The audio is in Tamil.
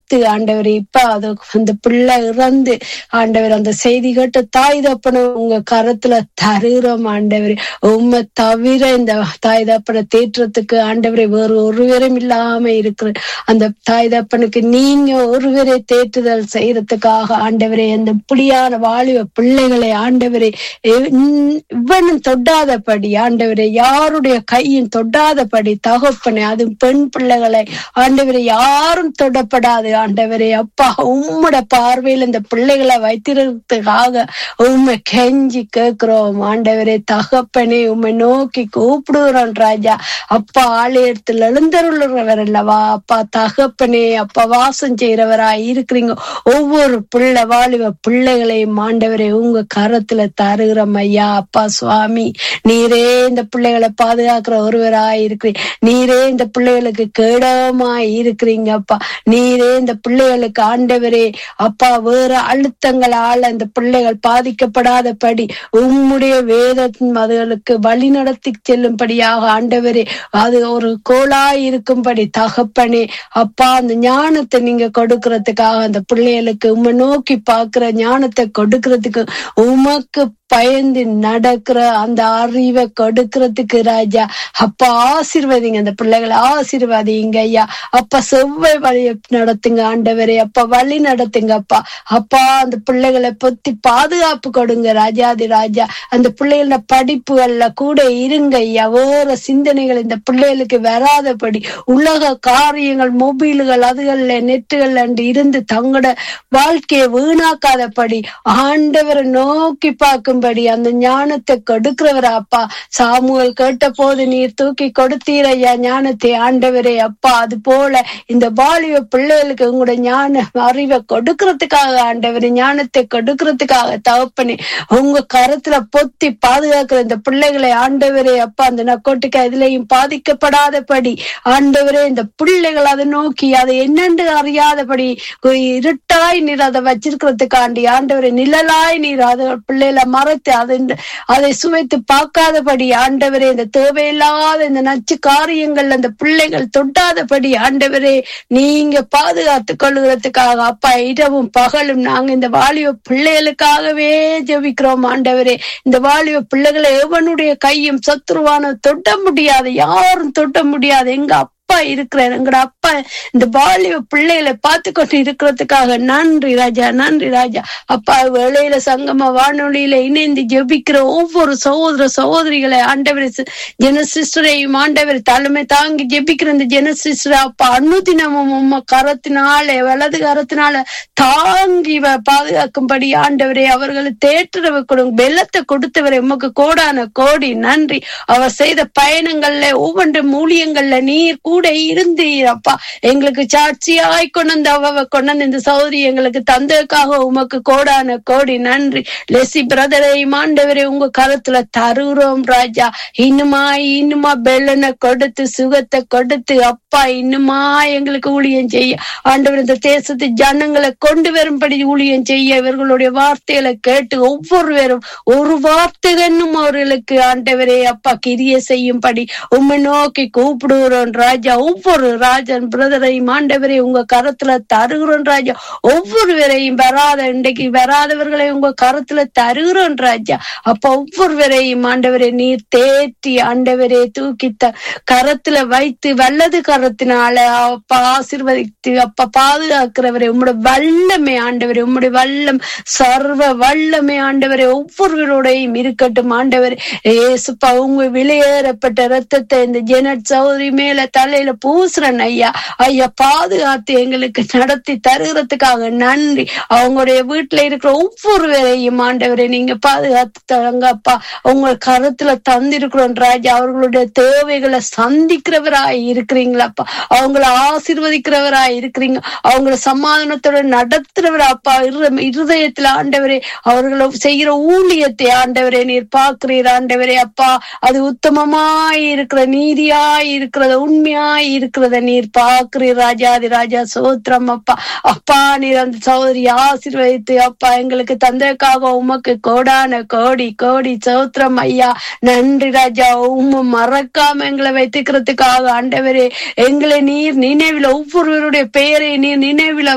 வைத்து ஆண்டவர் இப்ப அது அந்த பிள்ளை இறந்து ஆண்டவர் அந்த செய்தி கேட்டு தாய் தப்பனை உங்க கரத்துல தருகிறோம் ஆண்டவர் உண்மை தவிர இந்த தாய் தப்பனை தேற்றத்துக்கு ஆண்டவரை வேறு ஒருவரும் இல்லாம இருக்கிற அந்த தாய் தப்பனுக்கு நீங்க ஒருவரை தேற்றுதல் செய்யறதுக்காக ஆண்டவரே அந்த புலியான வாலிப பிள்ளைகளை ஆண்டவரே இவனும் தொடாதபடி ஆண்டவரே யாருடைய கையும் தொடாதபடி தகப்பனே அது பெண் பிள்ளைகளை ஆண்டவரை யாரும் தொடப்படாது ஆண்டவரே அப்பா உம்மோட பார்வையில் இந்த பிள்ளைகளை வைத்திருக்கிறதுக்காக உண்மை கெஞ்சி கேட்கிறோம் ஆண்டவரே தகப்பனே உண்மை நோக்கி கூப்பிடுகிறோம் ராஜா அப்பா ஆலயத்தில் எழுந்தருள்றவர் அல்லவா அப்பா தகப்பனே அப்பா வாசம் செய்யறவரா இருக்கிறீங்க ஒவ்வொரு பிள்ளை வாலிப பிள்ளைகளையும் ஆண்டவரே உங்க கரத்துல தருகிறோம் ஐயா அப்பா சுவாமி நீரே இந்த பிள்ளைகளை பாதுகாக்கிற ஒருவரா இருக்கிறீங்க நீரே இந்த பிள்ளைகளுக்கு கேடமா இருக்கிறீங்க அப்பா நீரே இந்த பிள்ளைகளுக்கு ஆண்டவரே அப்பா வேற அழுத்தங்களால இந்த பிள்ளைகள் பாதிக்கப்படாதபடி உம்முடைய வேதத்தின் அதுகளுக்கு வழி நடத்தி செல்லும்படியாக ஆண்டவரே அது ஒரு கோளாய் இருக்கும்படி தகப்பனே அப்பா அந்த ஞானத்தை நீங்க கொடுக்கறதுக்காக அந்த பிள்ளைகளுக்கு உம்மை நோக்கி பாக்குற ஞானத்தை கொடுக்கறதுக்கு உமக்கு பயந்து நடக்கிற அந்த அறிவை கொடுக்கறதுக்கு ராஜா அப்பா ஆசீர்வதிங்க அந்த பிள்ளைகளை ஆசீர்வதிங்க ஐயா அப்பா செவ்வாய் வழி நடத்துங்க ஆண்டவரே அப்பா வழி நடத்துங்க அப்பா அப்பா அந்த பிள்ளைகளை பத்தி பாதுகாப்பு கொடுங்க ராஜாதி ராஜா அந்த பிள்ளைகள படிப்புகள்ல கூட இருங்க ஐயா வேற சிந்தனைகள் இந்த பிள்ளைகளுக்கு வராதபடி உலக காரியங்கள் மொபைல்கள் அதுகள்ல நெட்டுகள்ல இருந்து தங்களோட வாழ்க்கையை வீணாக்காதபடி ஆண்டவரை நோக்கி பார்க்கும்படி அந்த ஞானத்தை கொடுக்கிறவர் அப்பா சாமுவல் கேட்ட போது நீர் தூக்கி கொடுத்தீர் ஐயா ஞானத்தை ஆண்டவரே அப்பா அது போல இந்த பாலிய பிள்ளைகளுக்கு உங்களோட ஞான அறிவை கொடுக்கறதுக்காக ஆண்டவரே ஞானத்தை கொடுக்கறதுக்காக தகப்பனே உங்க கருத்துல பொத்தி பாதுகாக்கிற இந்த பிள்ளைகளை ஆண்டவரே அப்பா அந்த நக்கோட்டுக்கு இதுலயும் பாதிக்கப்படாதபடி ஆண்டவரே இந்த பிள்ளைகள் அதை நோக்கி அதை என்னென்று அறியாதபடி இருட்டாய் நீர் அதை வச்சிருக்கிறதுக்காண்டி ஆண்டவரை நிழலாய் நீர் அதை பிள்ளைகளை மறைத்து அதை அதை சுவைத்து பார்க்காதபடி ஆண்டவரே இந்த தேவையில்லாத இந்த நச்சு காரியங்கள் அந்த பிள்ளைகள் தொட்டாதபடி ஆண்டவரே நீங்க பாதுகாத்து கொள்ளுகிறதுக்காக அப்பா இரவும் பகலும் நாங்க இந்த வாலிப பிள்ளைகளுக்காகவே ஜெபிக்கிறோம் ஆண்டவரே இந்த வாலிப பிள்ளைகளை எவனுடைய கையும் சத்ருவான தொட்ட முடியாது யாரும் தொட்ட முடியாது எங்க அப்பா இருக்கிறார் எங்கட அப்பா இந்த பாலிய பிள்ளைகளை பார்த்து கொண்டு இருக்கிறதுக்காக நன்றி ராஜா நன்றி ராஜா அப்பா வேளையில சங்கம வானொலியில இணைந்து ஜெபிக்கிற ஒவ்வொரு சகோதர சகோதரிகளை ஆண்டவர் ஜன சிஸ்டரையும் ஆண்டவர் தலைமை தாங்கி ஜெபிக்கிற இந்த ஜன சிஸ்டர் அப்பா அனுதினமும் உம்ம கரத்தினால வலது கரத்தினால தாங்கி பாதுகாக்கும்படி ஆண்டவரே அவர்களை தேற்றுறவ கொடுங்க வெள்ளத்தை கொடுத்தவரை உமக்கு கோடான கோடி நன்றி அவர் செய்த பயணங்கள்ல ஒவ்வொன்று மூலியங்கள்ல நீர் கூட இருந்தீர் அப்பா எங்களுக்கு சாட்சியாய் கொண்டு அவ கொண்டு இந்த சௌதரி எங்களுக்கு தந்ததுக்காக உமக்கு கோடான கோடி நன்றி லெசி பிரதரை மாண்டவரை உங்க கருத்துல தருகிறோம் ராஜா இன்னுமா இன்னுமா பெல்லனை கொடுத்து சுகத்தை கொடுத்து அப்பா இன்னுமா எங்களுக்கு ஊழியம் செய்ய ஆண்டவர் இந்த தேசத்து ஜனங்களை கொண்டு வரும்படி ஊழியம் செய்ய இவர்களுடைய வார்த்தைகளை கேட்டு ஒவ்வொருவரும் ஒரு வார்த்தை என்னும் அவர்களுக்கு ஆண்டவரே அப்பா கிரிய செய்யும்படி உண்மை நோக்கி கூப்பிடுகிறோம் ராஜா ஒவ்வொரு ராஜன் பிரதரையும் ஆண்டவரை உங்க கரத்துல தருகிறோம் ராஜா ஒவ்வொருவரையும் வராத இன்றைக்கு வராதவர்களை உங்க கரத்துல தருகிறோம் ராஜா அப்ப ஒவ்வொருவரையும் ஆண்டவரை நீர் தேற்றி ஆண்டவரே தூக்கி த கரத்துல வைத்து வல்லது கரத்தினால அப்பா ஆசிர்வதித்து அப்ப பாதுகாக்கிறவரை உம்முடைய வல்லமே ஆண்டவரே உம்முடைய வல்லம் சர்வ வல்லமே ஆண்டவரே ஒவ்வொருவரோடையும் இருக்கட்டும் ஆண்டவரே ஏசுப்பா உங்க விலையேறப்பட்ட ரத்தத்தை இந்த ஜெனட் சௌதரி மேல தலையில பூசுறன் ஐயா ஐயா பாதுகாத்து எங்களுக்கு நடத்தி தருகிறதுக்காக நன்றி அவங்களுடைய வீட்டுல இருக்கிற ஒவ்வொருவரையும் ஆண்டவரை நீங்க பாதுகாத்து தரங்க அப்பா உங்க கருத்துல தந்திருக்கிறோம் ராஜா அவர்களுடைய தேவைகளை சந்திக்கிறவராய் இருக்கிறீங்களாப்பா அவங்கள ஆசிர்வதிக்கிறவராய் இருக்கிறீங்க அவங்கள சமாதானத்தோட நடத்துறவரா அப்பா இருதயத்துல ஆண்டவரே அவர்களை செய்யற ஊழியத்தை ஆண்டவரே நீர் பார்க்கிறீர் ஆண்டவரே அப்பா அது உத்தமமாய் இருக்கிற நீதியாய் இருக்கிறத உண்மையாய் இருக்கிறத நீர் பார்க்கிறீர் ராஜாதி ராஜா சோத்திரம் அப்பா அப்பா நீர் அந்த சகோதரி ஆசீர்வதித்து அப்பா எங்களுக்கு தந்ததுக்காக உமக்கு கோடான கோடி கோடி சோத்திரம் ஐயா நன்றி ராஜா உம்ம மறக்காம எங்களை வைத்துக்கிறதுக்காக ஆண்டவரே எங்களை நீர் நினைவில் ஒவ்வொருவருடைய பெயரை நீர் நினைவில்